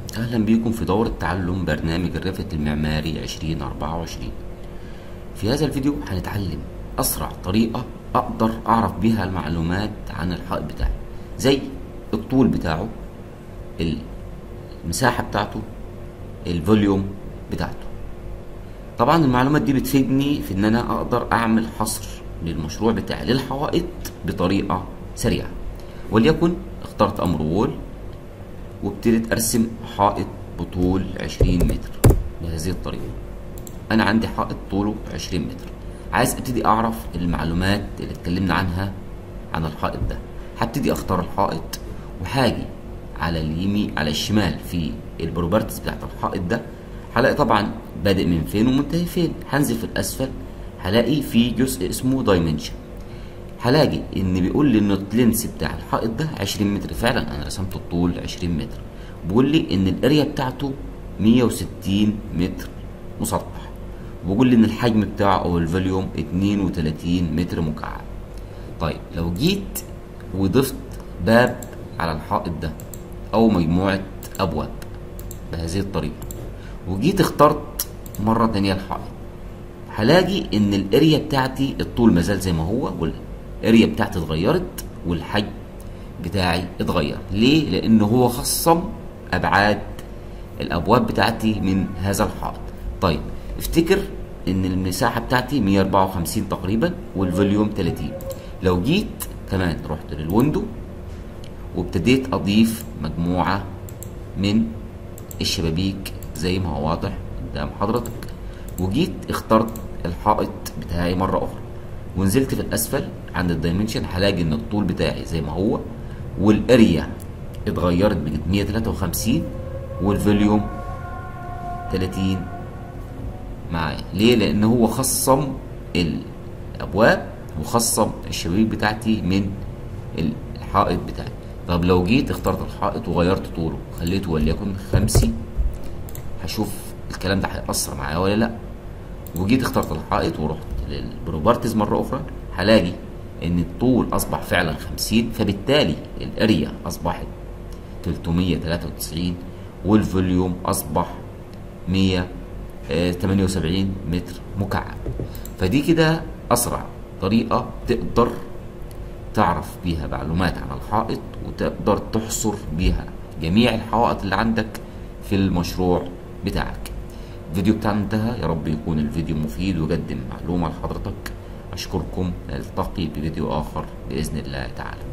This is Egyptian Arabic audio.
أهلا بكم في دورة تعلم برنامج الرفت المعماري 2024 في هذا الفيديو هنتعلم أسرع طريقة أقدر أعرف بها المعلومات عن الحائط بتاعي زي الطول بتاعه المساحة بتاعته الفوليوم بتاعته طبعا المعلومات دي بتفيدني في ان انا اقدر اعمل حصر للمشروع بتاعي للحوائط بطريقة سريعة وليكن اخترت امر وول وابتديت ارسم حائط بطول 20 متر بهذه الطريقة انا عندي حائط طوله 20 متر عايز ابتدي اعرف المعلومات اللي اتكلمنا عنها عن الحائط ده هبتدي اختار الحائط وهاجي على اليمين على الشمال في البروبرتيز بتاعت الحائط ده هلاقي طبعا بادئ من فين ومنتهي فين هنزل في الاسفل هلاقي في جزء اسمه دايمنشن هلاقي ان بيقول لي ان اللينس بتاع الحائط ده 20 متر فعلا انا رسمت الطول 20 متر بيقول لي ان الاريا بتاعته 160 متر مسطح وبيقول لي ان الحجم بتاعه او الفوليوم 32 متر مكعب طيب لو جيت وضفت باب على الحائط ده او مجموعة ابواب بهذه الطريقة وجيت اخترت مرة تانية الحائط هلاقي ان الاريا بتاعتي الطول مازال زي ما هو والاريا بتاعتي اتغيرت والحجم بتاعي اتغير ليه لان هو خصم ابعاد الابواب بتاعتي من هذا الحائط طيب افتكر ان المساحة بتاعتي 154 تقريبا والفوليوم 30 لو جيت كمان رحت للويندو وابتديت اضيف مجموعة من الشبابيك زي ما هو واضح قدام حضرتك وجيت اخترت الحائط بتاعي مرة اخرى ونزلت في الاسفل عند الدايمنشن هلاقي ان الطول بتاعي زي ما هو والاريا اتغيرت بقت 153 والفوليوم 30 معايا ليه لان هو خصم الابواب وخصم الشبابيك بتاعتي من الحائط بتاعي طب لو جيت اخترت الحائط وغيرت طوله خليته وليكن خمسي هشوف الكلام ده هيأثر معايا ولا لا وجيت اخترت الحائط ورحت للبروبرتيز مرة أخرى هلاقي إن الطول أصبح فعلا خمسين فبالتالي الأريا أصبحت تلتمية تلاتة وتسعين والفوليوم أصبح مية تمانية وسبعين متر مكعب فدي كده أسرع طريقة تقدر تعرف بيها معلومات عن الحائط وتقدر تحصر بيها جميع الحوائط اللي عندك في المشروع بتاعك الفيديو بتاعنا انتهى يا رب يكون الفيديو مفيد ويقدم معلومة لحضرتك أشكركم نلتقي بفيديو آخر بإذن الله تعالى